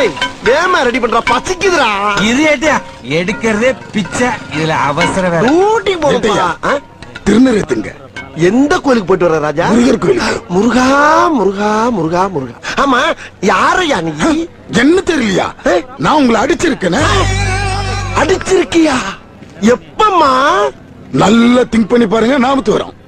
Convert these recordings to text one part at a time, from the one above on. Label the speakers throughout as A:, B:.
A: டேய் வேமா ரெடி பண்றா பசிக்குதுடா
B: இது ஏட்டியா எடுக்கிறதே பிச்சை இதுல அவசர வேலை
A: ஊட்டி போறப்பா
C: ஏட்டையா? திருநெல்வேலிங்க
A: எந்த கோயிலுக்கு போயிட்டு வர ராஜா
C: முருகர் கோயிலுக்கு.
A: முருகா முருகா முருகா முருகா ஆமா யாரையா நீ
C: என்ன தெரியலையா
A: ஏய்.
C: நான் உங்களை அடிச்சிருக்கேனே
A: அடிச்சிருக்கியா எப்பம்மா
C: நல்லா திங்க் பண்ணி பாருங்க நாமத்து வரும்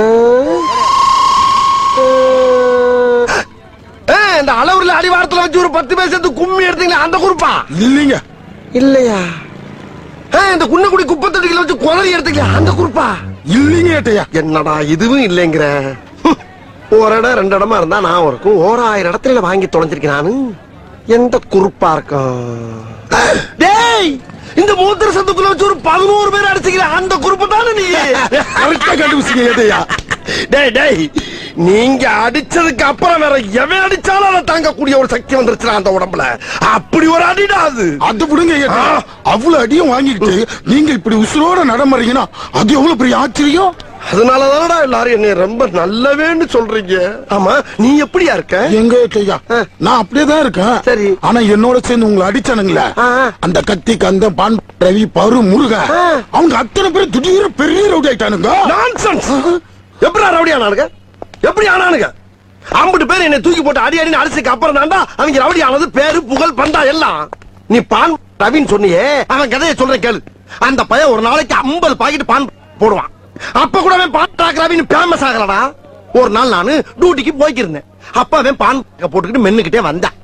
A: ஏய், இந்த அளவுல அடிவாரத்துல வச்சு ஒரு பத்து பேர் சேர்த்து கும்மி எடுத்தீங்களா அந்த குரூப்பா
C: இல்லைங்க
A: இல்லையா ஏய், இந்த குன்னக்குடி குப்பத்தொட்டிகளை வச்சு குளறி எடுத்தீங்களா அந்த குரூப்பா
C: இல்லைங்க ஏட்டையா
A: என்னடா இதுவும் இல்லைங்கிற ஹம். ஒரு இடம் ரெண்டு இடமா இருந்தா நான் இருக்கும் ஓராயிரம் இடத்துல வாங்கி தொலைஞ்சிருக்கேன் நானு எந்த குறுப்பா இருக்கும் டேய் இந்த மூத்திர சத்துக்குள்ள வச்சு ஒரு பதினோரு பேர் அடிச்சுக்கிற அந்த குறுப்பு தானே நீ
C: கரெக்டா கண்டுபிடிச்சிங்க ஏட்டையா
A: டேய் டேய் நீங்க அடிச்சதுக்கு அப்புறம் வேற எவன் அடிச்சாலும் அதை தாங்கக்கூடிய ஒரு சக்தி வந்துருச்சுடா அந்த உடம்புல அப்படி ஒரு அடிடா அது
C: அது விடுங்க ஏட்டையா அவ்வளவு அடியும் வாங்கிக்கிட்டு நீங்க இப்படி உசுரோட நடமறீங்கன்னா அது எவ்வளவு பெரிய ஆச்சரியம்
A: அதனாலதானடா எல்லாரும் என்னை ரொம்ப நல்லவேன்னு சொல்றீங்க ஆமா நீ எப்படியா இருக்க
C: எங்க ஏட்டையா
A: ஆ.
C: நான் அப்படியே தான் இருக்கேன்
A: சரி.
C: ஆனா என்னோட சேர்ந்து உங்களை அடிச்சானுங்களே
A: ஆ, ஆ.
C: அந்த கத்தி கந்த பான் ரவி பரு முருகன்
A: ஆ.
C: அவங்க அத்தனை பேர் திடீர்னு பெரிய ரவுடி ஆயிட்டானுங்க
A: நான்சென்ஸ் எப்படி ரவுடி ஆனானுங்க எப்படி ஆனானுங்க ஐம்பது பேர் என்னை தூக்கி போட்டு அடி அடின்னு அடிச்சுக்கு அப்புறம் தான்டா அவங்க ரவுடி ஆனது பேரு புகழ் பண்டா எல்லாம் நீ பான் ரவின்னு சொன்னியே அவன் கதையை சொல்றேன் கேளு அந்த பையன் ஒரு நாளைக்கு ஐம்பது பாக்கெட் பான் போடுவான் அப்ப கூட அவன் பான் டாக் ரவின்னு ஃபேமஸ் ஆகலடா ஒரு நாள் நானு டியூட்டிக்கு போய்க்கிருந்தேன் அப்ப அவன் பான் போட்டுக்கிட்டு மென்னுக்கிட்டே வந்தான்